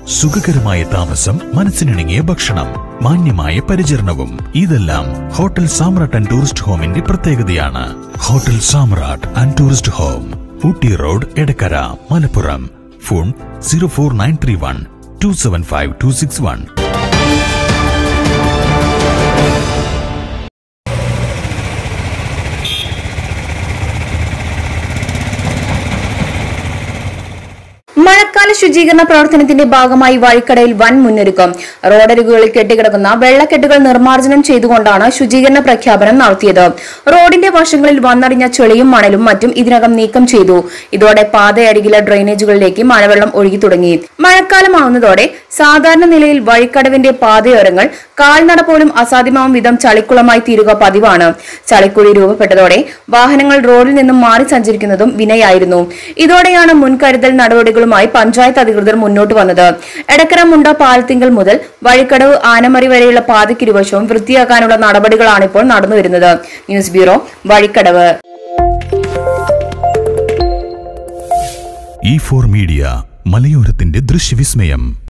സുഖകരമായ താമസം മനസ്സിനിണങ്ങിയ ഭക്ഷണം മാന്യമായ പരിചരണവും ഇതെല്ലാം ഹോട്ടൽ സാമ്രാട്ട് ആൻഡ് ടൂറിസ്റ്റ് ഹോമിന്റെ പ്രത്യേകതയാണ് hotel Samrat and tourist home Ooty road Edakkara Malappuram phone zero four nine three one two seven five two six one മഴക്കാല ശുചീകരണ പ്രവർത്തനത്തിന്റെ ഭാഗമായി വഴിക്കടയിൽ വൻ മുന്നൊരുക്കം റോഡരികുകളിൽ കെട്ടിക്കിടക്കുന്ന വെള്ളക്കെട്ടുകൾ നിർമ്മാർജ്ജനം ചെയ്തുകൊണ്ടാണ് ശുചീകരണ പ്രഖ്യാപനം നടത്തിയത് റോഡിന്റെ വശങ്ങളിൽ വന്നടിഞ്ഞ ചെളിയും മണലും മറ്റും ഇതിനകം നീക്കം ചെയ്തു ഇതോടെ പാതയരികിലെ ഡ്രെയിനേജുകളിലേക്ക് മഴവെള്ളം ഒഴുകി തുടങ്ങി മഴക്കാലമാവുന്നതോടെ സാധാരണ നിലയിൽ വഴിക്കടവിന്റെ പാതയോരങ്ങൾ കാൽനട പോലും അസാധ്യമാവും വിധം ചളിക്കുളമായി തീരുക പതിവാണ് ചളിക്കുഴി രൂപപ്പെട്ടതോടെ വാഹനങ്ങൾ റോഡിൽ നിന്നും മാറി സഞ്ചരിക്കുന്നതും വിനയായിരുന്നു ഇതോടെയാണ് മുൻകരുതൽ നടപടികളുമായി പഞ്ചായത്ത് അധികൃതർ മുന്നോട്ട് വന്നത് എടക്കര മുണ്ട പാലത്തിങ്കൽ മുതൽ വഴിക്കടവ് ആനമറി വരെയുള്ള പാതയ്ക്കിരുവശവും വൃത്തിയാക്കാനുള്ള നടപടികളാണ് ഇപ്പോൾ നടന്നുവരുന്നത് news bureau Vazhikkadavu E four media മലയോരത്തിന്റെ ദൃശ്യവിസ്മയം